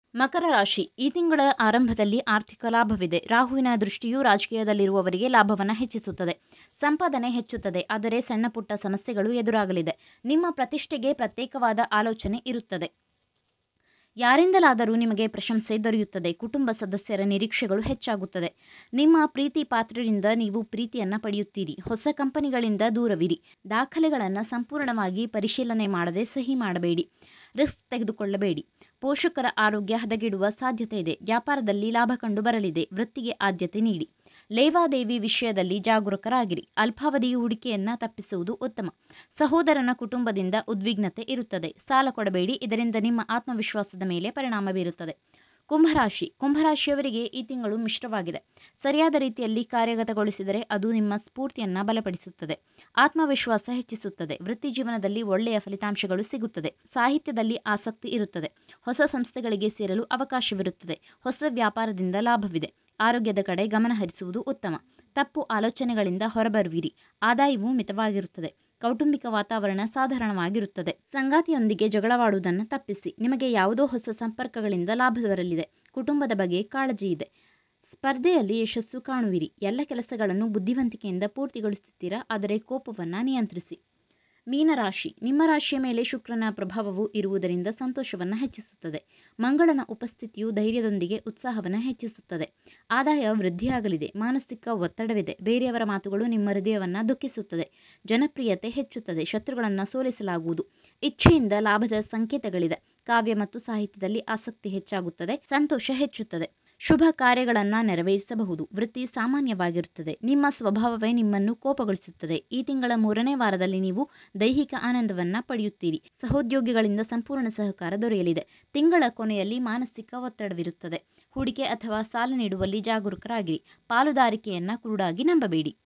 ಮಕರ ರಾಶಿ ಈ ತಿಂಗಳ ಆರಂಭದಲ್ಲಿ ಆರ್ಥಿಕ ಲಾಭವಿದೆ ರಾಹುವಿನ ದೃಷ್ಟಿಯು ರಾಜಕೀಯದಲ್ಲಿರುವವರಿಗೆ ಲಾಭವನ್ನು ಹೆಚ್ಚಿಸುತ್ತದೆ ಸಂಪಾದನೆ ಹೆಚ್ಚುತ್ತದೆ ಆದರೆ ಸಣ್ಣ ಪುಟ್ಟ ಸಮಸ್ಯೆಗಳು ಎದುರಾಗಲಿದೆ ನಿಮ್ಮ ಪ್ರತಿಷ್ಠೆಗೆ ಪ್ರತ್ಯೇಕವಾದ ಆಲೋಚನೆ ಇರುತ್ತದೆ ಯಾರಿಂದಲಾದರೂ ನಿಮಗೆ ಪ್ರಶಂಸೆ ದೊರೆಯುತ್ತದೆ ಕುಟುಂಬ ಸದಸ್ಯರ ನಿರೀಕ್ಷೆಗಳು ಹೆಚ್ಚಾಗುತ್ತದೆ ನಿಮ್ಮ ಪ್ರೀತಿ ಪಾತ್ರರಿಂದ ನೀವು ಪ್ರೀತಿಯನ್ನು ಪಡೆಯುತ್ತೀರಿ ಹೊಸ ಕಂಪನಿಗಳಿಂದ ದೂರವಿರಿ ದಾಖಲೆಗಳನ್ನು ಸಂಪೂರ್ಣವಾಗಿ ಪರಿಶೀಲನೆ ಮಾಡದೆ ಸಹಿ ಮಾಡಬೇಡಿ ರಿಸ್ಕ್ ತೆಗೆದುಕೊಳ್ಳಬೇಡಿ ಪೋಷಕರ ಆರೋಗ್ಯ ಹದಗೆಡುವ ಸಾಧ್ಯತೆ ಇದೆ ವ್ಯಾಪಾರದಲ್ಲಿ ಲಾಭ ಕಂಡು ಬರಲಿದೆ ವೃತ್ತಿಗೆ ಆದ್ಯತೆ ನೀಡಿ ಲೇವಾದೇವಿ ವಿಷಯದಲ್ಲಿ ಜಾಗರೂಕರಾಗಿರಿ ಅಲ್ಪಾವಧಿ ಹೂಡಿಕೆಯನ್ನು ತಪ್ಪಿಸುವುದು ಉತ್ತಮ ಸಹೋದರನ ಕುಟುಂಬದಿಂದ ಉದ್ವಿಗ್ನತೆ ಇರುತ್ತದೆ ಸಾಲ ಕೊಡಬೇಡಿ ಇದರಿಂದ ನಿಮ್ಮ ಆತ್ಮವಿಶ್ವಾಸದ ಮೇಲೆ ಪರಿಣಾಮ ಬೀರುತ್ತದೆ ಕುಂಭರಾಶಿ ಕುಂಭರಾಶಿಯವರಿಗೆ ಈ ತಿಂಗಳು ಮಿಶ್ರವಾಗಿದೆ ಸರಿಯಾದ ರೀತಿಯಲ್ಲಿ ಕಾರ್ಯಗತಗೊಳಿಸಿದರೆ ಅದು ನಿಮ್ಮ ಸ್ಫೂರ್ತಿಯನ್ನು ಬಲಪಡಿಸುತ್ತದೆ ಆತ್ಮವಿಶ್ವಾಸ ಹೆಚ್ಚಿಸುತ್ತದೆ ವೃತ್ತಿ ಜೀವನದಲ್ಲಿ ಒಳ್ಳೆಯ ಫಲಿತಾಂಶಗಳು ಸಿಗುತ್ತದೆ ಸಾಹಿತ್ಯದಲ್ಲಿ ಆಸಕ್ತಿ ಇರುತ್ತದೆ ಹೊಸ ಸಂಸ್ಥೆಗಳಿಗೆ ಸೇರಲು ಅವಕಾಶವಿರುತ್ತದೆ ಹೊಸ ವ್ಯಾಪಾರದಿಂದ ಲಾಭವಿದೆ ಆರೋಗ್ಯದ ಕಡೆ ಗಮನ ಹರಿಸುವುದು ಉತ್ತಮ ತಪ್ಪು ಆಲೋಚನೆಗಳಿಂದ ಹೊರಬರುವಿರಿ ಆದಾಯವು ಮಿತವಾಗಿರುತ್ತದೆ ಕೌಟುಂಬಿಕ ವಾತಾವರಣ ಸಾಧಾರಣವಾಗಿರುತ್ತದೆ ಸಂಗಾತಿಯೊಂದಿಗೆ ಜಗಳವಾಡುವುದನ್ನು ತಪ್ಪಿಸಿ ನಿಮಗೆ ಯಾವುದೋ ಹೊಸ ಸಂಪರ್ಕಗಳಿಂದ ಲಾಭ ಬರಲಿದೆ ಕುಟುಂಬದ ಬಗ್ಗೆ ಕಾಳಜಿ ಇದೆ ಸ್ಪರ್ಧೆಯಲ್ಲಿ ಯಶಸ್ಸು ಕಾಣುವಿರಿ ಎಲ್ಲ ಕೆಲಸಗಳನ್ನು ಬುದ್ಧಿವಂತಿಕೆಯಿಂದ ಪೂರ್ತಿಗೊಳಿಸುತ್ತೀರಾ ಆದರೆ ಕೋಪವನ್ನು ನಿಯಂತ್ರಿಸಿ ಮೀನರಾಶಿ ನಿಮ್ಮ ರಾಶಿಯ ಮೇಲೆ ಶುಕ್ರನ ಪ್ರಭಾವವು ಇರುವುದರಿಂದ ಸಂತೋಷವನ್ನು ಹೆಚ್ಚಿಸುತ್ತದೆ ಮಂಗಳನ ಉಪಸ್ಥಿತಿಯು ಧೈರ್ಯದೊಂದಿಗೆ ಉತ್ಸಾಹವನ್ನು ಹೆಚ್ಚಿಸುತ್ತದೆ ಆದಾಯ ವೃದ್ಧಿಯಾಗಲಿದೆ ಮಾನಸಿಕ ಒತ್ತಡವಿದೆ ಬೇರೆಯವರ ಮಾತುಗಳು ನಿಮ್ಮ ಹೃದಯವನ್ನು ದುಃಖಿಸುತ್ತದೆ ಜನಪ್ರಿಯತೆ ಹೆಚ್ಚುತ್ತದೆ ಶತ್ರುಗಳನ್ನು ಸೋಲಿಸಲಾಗುವುದು ಇಚ್ಛೆಯಿಂದ ಲಾಭದ ಸಂಕೇತಗಳಿದೆ ಕಾವ್ಯ ಮತ್ತು ಸಾಹಿತ್ಯದಲ್ಲಿ ಆಸಕ್ತಿ ಹೆಚ್ಚಾಗುತ್ತದೆ ಸಂತೋಷ ಹೆಚ್ಚುತ್ತದೆ ಶುಭ ಕಾರ್ಯಗಳನ್ನು ನೆರವೇರಿಸಬಹುದು ವೃತ್ತಿ ಸಾಮಾನ್ಯವಾಗಿರುತ್ತದೆ ನಿಮ್ಮ ಸ್ವಭಾವವೇ ನಿಮ್ಮನ್ನು ಕೋಪಗೊಳಿಸುತ್ತದೆ ಈ ತಿಂಗಳ ಮೂರನೇ ವಾರದಲ್ಲಿ ನೀವು ದೈಹಿಕ ಆನಂದವನ್ನು ಪಡೆಯುತ್ತೀರಿ ಸಹೋದ್ಯೋಗಿಗಳಿಂದ ಸಂಪೂರ್ಣ ಸಹಕಾರ ದೊರೆಯಲಿದೆ ತಿಂಗಳ ಕೊನೆಯಲ್ಲಿ ಮಾನಸಿಕ ಒತ್ತಡವಿರುತ್ತದೆ ಹೂಡಿಕೆ ಅಥವಾ ಸಾಲ ನೀಡುವಲ್ಲಿ ಜಾಗರೂಕರಾಗಿರಿ ಪಾಲುದಾರಿಕೆಯನ್ನು ಕುರುಡಾಗಿ ನಂಬಬೇಡಿ